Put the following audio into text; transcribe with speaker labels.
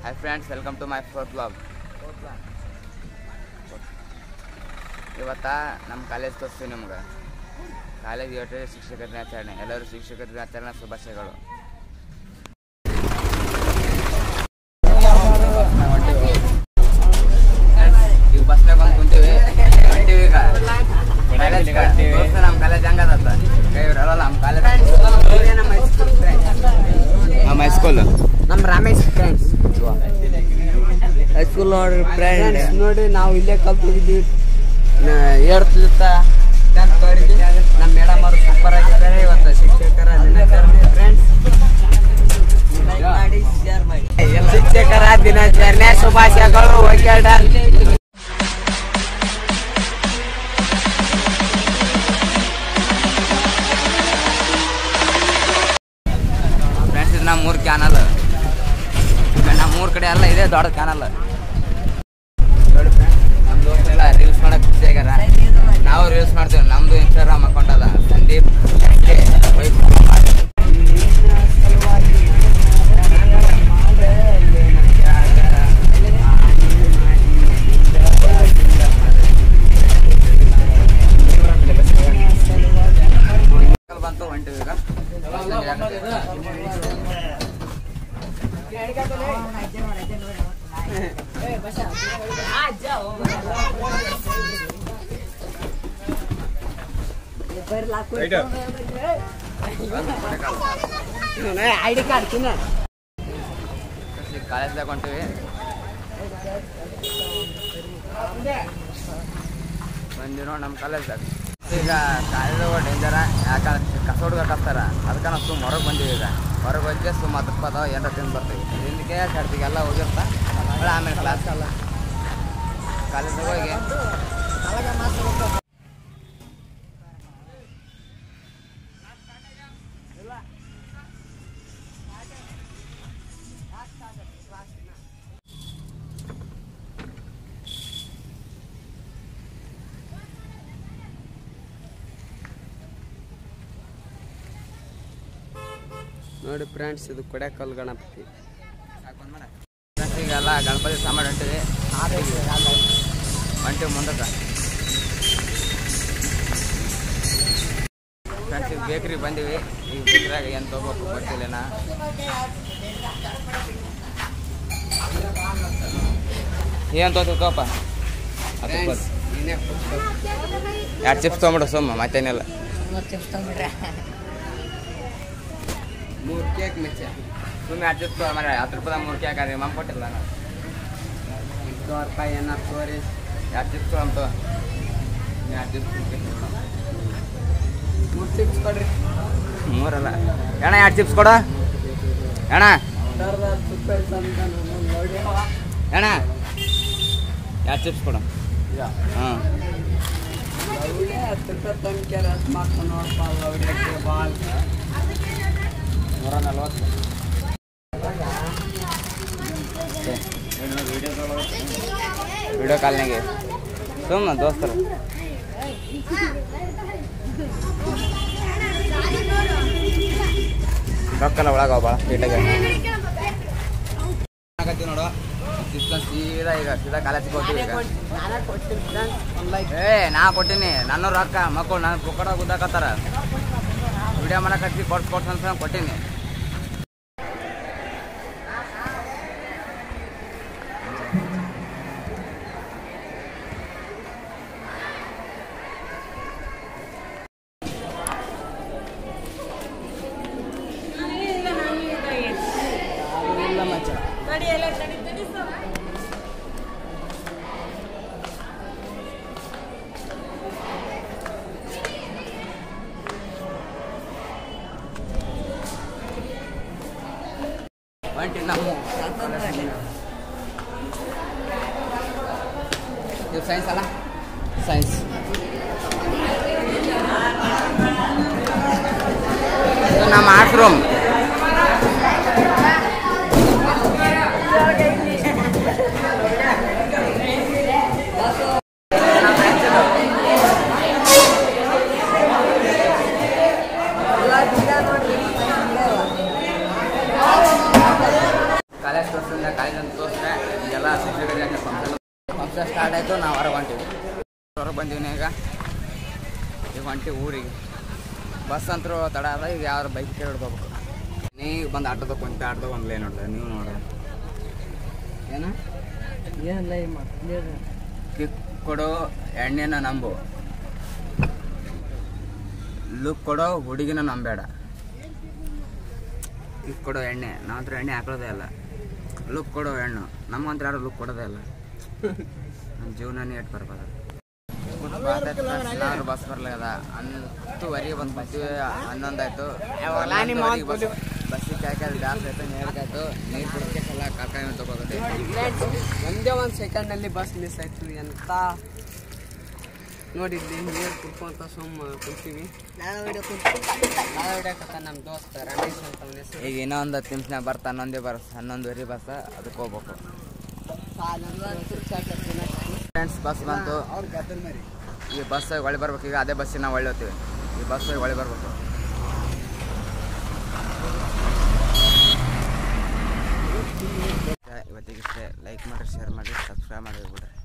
Speaker 1: Hi friends welcome to my fourth blog ಇವತ್ತ ನಮ್ಮ college ತೋರಿಸ್ತೀವಿ ನಿಮ್ಗೆ ಕಾಲೇಜ್ ಇವತ್ತು ಶಿಕ್ಷಕರ ದಿನಾಚರಣೆ ಎಲ್ಲರೂ ಶಿಕ್ಷಕರ ದಿನಾಚರಣೆ ಶುಭಾಶಯಗಳು ಈಗ ಬಸ್ನಾಗ ಬಂದು ಕುಂತೀವಿ ಹೊಂಟೀವಿ ಈಗ ಕಾಲೇಜ್ ದೋಸ್ತ ನಮ್ಮ ಕಾಲೇಜ್ ಹಂಗದತ್ತ ಇವ್ರಲ್ಲ ನಮ್ಮ ಕಾಲೇಜ್ ನಮ್ಮ ಹೈಸ್ಕೂಲ್
Speaker 2: ನಮ್ಮ ರಾಮೇಶ್ ಫ್ರೆಂಡ್ಸ್ ಹೈಸ್ಕೂಲ್ ನೋಡ್ರಿ ಫ್ರೆಂಡ್ಸ್ ನೋಡಿ ನಾವು ಇಲ್ಲೇ ಕಲ್ತಿದ್ದೀವಿ ಏಳ್ತಿತ್ತ ಟೆಂತ್ ವರೆಗೆ ನಮ್ಮ ಮೇಡಮ್ ಅವರು ಸೂಪರ್ ಆಗಿದ್ದಾರೆ ಇವತ್ತು ಶಿಕ್ಷಕರ ದಿನಾಚರಣೆ ಫ್ರೆಂಡ್ಸ್ ಶಿಕ್ಷಕರ ದಿನಾಚರಣೆ ಶುಭಾಶಯಗಳು ಓಕೆ ಡನ್
Speaker 1: ಫ್ರೆಂಡ್ಸ್ ಇದು ನಮ್ಮ ಊರ್ ಕ್ಯಾನಲ್ ನಮ್ಮ ಊರ್ ಕಡೆ ಎಲ್ಲ ಇದೆ ದೊಡ್ಡ ಕ್ಯಾನಲ್ ನೋಡಿ ಫ್ರೆಂಡ್ಸ್ ನಮ್ಮ ದೋಸ್ತೆಲ್ಲ ರೀಲ್ಸ್ ಮಾಡಕ್ ಖುಷಿ ಆಗ್ಯಾರ ನಾವು ರೀಲ್ಸ್ ಮಾಡ್ತೀವಿ ನಮ್ದು ಇನ್ಸ್ಟಾಗ್ರಾಮ್ ಅಕೌಂಟ್ ಅದ ಸಂದೀಪ್ ಎಸ್.ಕೆ. ವೈಫ್ ಕುಮಾರ್. ಬಂತು ಹೊಂಟಿವಿ ಈಗ
Speaker 2: ಐಡಿ ಕಾರ್ಡ್ ತಿನ್ನ
Speaker 1: ಕಾಲೇಜ್ದಾಗ ಹೊಂಟಿವಿ ಬಂದಿವಿ ನೋಡಿ ನಮ್ಮ ಕಾಲೇಜ್ದಾಗ ಈಗ ಕಾಲೇಜ್ ಡೇಂಜರ ಯಾಕಂದ್ರೆ ಕಸ ಹುಡುಗಕ್ಕಾಗ್ತಾರ ಅದಕ್ಕೆ ನಾವು ಸುಮ್ಮ ಹೊರಗೆ ಬಂದೀವಿ ಈಗ ಹೊರಗೆ ಹೋಗಿ ಸುಮ್ಮ ಹತ್ತು ರೂಪಾಯಿ ಅದಾವ ಏನಾರ ತಿಂದು ಬರ್ತೀವಿ ಹಿಂದಕ್ಕೆ ಕಡ್ತಿಗೆ ಎಲ್ಲ ಹೋಗಿರ್ತಾ ಹೊಳ್ಳಿ ಆಮೇಲೆ ಕ್ಲಾಸ್ ಅಲ್ಲ ಕಾಲೇಜ್ದಾಗ ಹೋಗಿ
Speaker 2: ನೋಡಿ ಫ್ರೆಂಡ್ಸ್ ಇದು ಕೊಡೆಕಲ್ ಗಣಪತಿ
Speaker 1: ಫ್ರೆಂಡ್ಸ್ ಈಗೆಲ್ಲ ಗಣಪತಿ ಸಾಮಾನು ಹೊಂಟಿವಿ ಹೊಂಟಿವಿ ಮುಂದಕ್ಕೆ ಫ್ರೆಂಡ್ಸ್ ಈಗ ಬೇಕ್ರಿಗೆ ಬಂದೀವಿ ಈಗ ಬೇಕ್ರಿಯಾಗ ಏನು ತೊಗೋಬೇಕು ಗೊತ್ತಿಲ್ಲ ಏನು ತೊಗೋತೀವಪ್ಪ
Speaker 2: ಫ್ರೆಂಡ್ಸ್ ನೀನೇ ಕೊಟ್ಟು
Speaker 1: ಎರಡು ಚಿಪ್ಸ್ ತೊಗೊಂಬಿಡು ಸುಮ್ಮ ಮತ್ತೇನಿಲ್ಲ
Speaker 2: ಮೂರು ಕೇಕ್ ಮೆಚ್ಚ
Speaker 1: ಸುಮ್ಮನೆ ಎರಡು ಚಿಪ್ಸ್ ತೊಗೊಂಬರ ಹತ್ತು ರೂಪಾಯಿ ಮೂರು ಕೇಕ್ ರೀ ಮಮ್ಮ ಕೊಟ್ಟಿಲ್ಲ ನಾನು
Speaker 2: ಎಂಟು ರೂಪಾಯಿ ಏನಾರು ತೋರಿ
Speaker 1: ಎರಡು ಚಿಪ್ಸ್ ತೊಗೊಂಡು ಎರಡು ಚಿಪ್ಸ್
Speaker 2: ಮೂರು ಚಿಪ್ಸ್ ಕೊಡ್ರಿ
Speaker 1: ಮೂರಲ್ಲ ಅಣ್ಣ ಎರಡು ಚಿಪ್ಸ್ ಕೊಡು ಅಣ್ಣ
Speaker 2: ಸಾವಿರದ ಹತ್ತು ರೂಪಾಯಿ ತಂದ ನಾನು ನೋಡಿ
Speaker 1: ಅಣ್ಣ ಎರಡು ಚಿಪ್ಸ್ ಕೊಡು ಹಾಂ
Speaker 2: ಲೌಡೆ ಹತ್ತು ರೂಪಾಯಿ ತಂದ್ಕೆ ರಸ್ ಮಾಡ್ಕೊಂಡು ನೋಡಪ್ಪ ಲೌಡೆಕ್ಕೆ ಬಾಲ್
Speaker 1: ನೂರ ನಲ್ವತ್ತು ವಿಡಿಯೋ ಕಾಲ್ನಾಗೆ ಸುಮ್ಮ ದೋಸ್ತರು ರೊಕ್ಕಲ್ಲ ಒಳಗ ಭಾಳ ಸೀಟಾಗ ನೋಡು ಚಿಪ್ಸ್ ಸೀದಾ ಈಗ ಸೀದಾ ಕಾಲೇಜಿಗೆ ಹೋಗ್ತೀವಿ ಈಗ
Speaker 2: ನಾನೇ ಕೊಡ್ತೀನಿ ಫ್ರೆಂಡ್ಸ್ ಒಂದು ಲೈಕ್
Speaker 1: ಏ ನಾ ಕೊಟ್ಟಿನಿ ನನ್ನ ರೊಕ್ಕ ಮಕ್ಕಳು ನನ್ನ ಪುಕ್ಕಡ ಗುದ್ದಾಕತ್ತಾರ ವಿಡಿಯೋ ಮಾಡಕತ್ತಿ ಕೊಡ್ಸ್ ಕೊಡ್ಸ್ ಅಂತ ಕೊಟ್ಟಿನಿ
Speaker 2: ಇಲ್ಲ ಮಚ್ಚ
Speaker 1: ಹೊಂಟಿ ನಾವು ಇದು ಸೈನ್ಸ್ ಅಲ್ಲ ಸೈನ್ಸ್ ಇದು ನಮ್ಮ ಆರ್ಟ್ ರೂಮ್ ಕಾಲೇಜ್ ಅಂತ ತೋರಿಸ್ರೆ ಈಗೆಲ್ಲ ಸಿಕ್ಕಿದ್ರೆ ಫಂಕ್ಷನ್ ಫಂಕ್ಷನ್ ಸ್ಟಾರ್ಟ್ ಆಯಿತು ನಾವು ಹೊರಗೆ ಹೊಂಟಿವಿ ಹೊರಗೆ ಬಂದೀವಿ ಈಗ ಈಗ ಹೊಂಟಿವಿ ಊರಿಗೆ ಬಸ್ ಅಂತರೂ ತಡ ಅದ ಈಗ ಯಾವ್ದು ಬೈಕ್ ಹಿಡ್ಕೋಬೇಕು ನೀವು ಬಂದು ಆಟೋದಾಗ ಕುಂತ ಆಟೋದಾಗ ಒಂದು ಲೈನ್ ನೋಡ್ರಿ ನೀವು ನೋಡ್ರಿ ಏನ
Speaker 2: ಏನಿಲ್ಲ ಈ ಮಕ್ಳು
Speaker 1: ಕಿಕ್ ಕೊಡೋ ಎಣ್ಣೆನ ನಂಬು ಲುಕ್ ಕೊಡೋ ಹುಡುಗಿನ ನಂಬೇಡ ಕಿಕ್ ಕೊಡೋ ಎಣ್ಣೆ ನಾವು ಹತ್ರ ಎಣ್ಣೆ ಹಾಕೋದೇ ಇಲ್ಲ ಲುಕ್ ಕೊಡೋ ಹೆಣ್ಣು ನಮ್ಮಂತ್ರ ಯಾರು ಲುಕ್ ಕೊಡೋದೇ ಇಲ್ಲ ನಮ್ಮ ಜೀವನನೇ ಎಟ್ ಬರ್ಬೋದು ನಾನು ಬಸ್ ಬರ್ಲಾಗದ ಹತ್ತುವರೆಗೆ ಬಂದು ಬರ್ತೀವಿ ಹನ್ನೊಂದಾಯ್ತು ಬಸ್ಸಿಗೆ ಕಾಯ್ಕಾಯ್ದು ಜಾಸ್ತಿ ಆಯ್ತು ನೀರಿಗೆ ಆಯ್ತು ನೀರು ಕುಡಿಕೆಲ್ಲ ಕರ್ಕೊಂಡು ತಗೋಗುತ್ತೆ
Speaker 2: ಒಂದೇ ಒಂದು ಸೆಕೆಂಡಲ್ಲಿ ಬಸ್ ಮಿಸ್ ಆಯ್ತು ಎಂತ ನೋಡಿದ್ವಿ ನೀರು ಕುಡ್ಕೊಂತ ಸುಮ್ಮ ಕುಂತೀವಿ ನಾನು ಹಿಡಿಯಕತ್ತ ನಮ್ಮ ದೋಸ್ತ ರಮೇಶ್ ಅಂತ ಅವ್ನ ಹೆಸರು
Speaker 1: ಈಗ ಇನ್ನೊಂದು ಹತ್ತು ನಿಮಿಷನಾಗ ಬರ್ತಾ ಹನ್ನೊಂದೇ ಬಸ್ ಹನ್ನೊಂದುವರೆ ಬಸ್ ಅದಕ್ಕೆ ಹೋಗ್ಬೇಕು ಫ್ರೆಂಡ್ಸ್ ಬಸ್ ಬಂತು ಈ ಬಸ್ ಒಳ್ಳೆ ಬರ್ಬೇಕು ಈಗ ಅದೇ ಬಸ್ಸಿಗೆ ನಾವು ಒಳ್ಳೆ ಹೋಗ್ತೀವಿ ಈ ಬಸ್ ಒಳ್ಳೆ ಬರ್ಬೇಕು ಇವತ್ತಿಗೆ ಲೈಕ್ ಮಾಡಿ ಶೇರ್ ಮಾಡಿ ಸಬ್ಸ್ಕ್ರೈಬ್ ಮಾಡಿ ಬಿಡ್ರಿ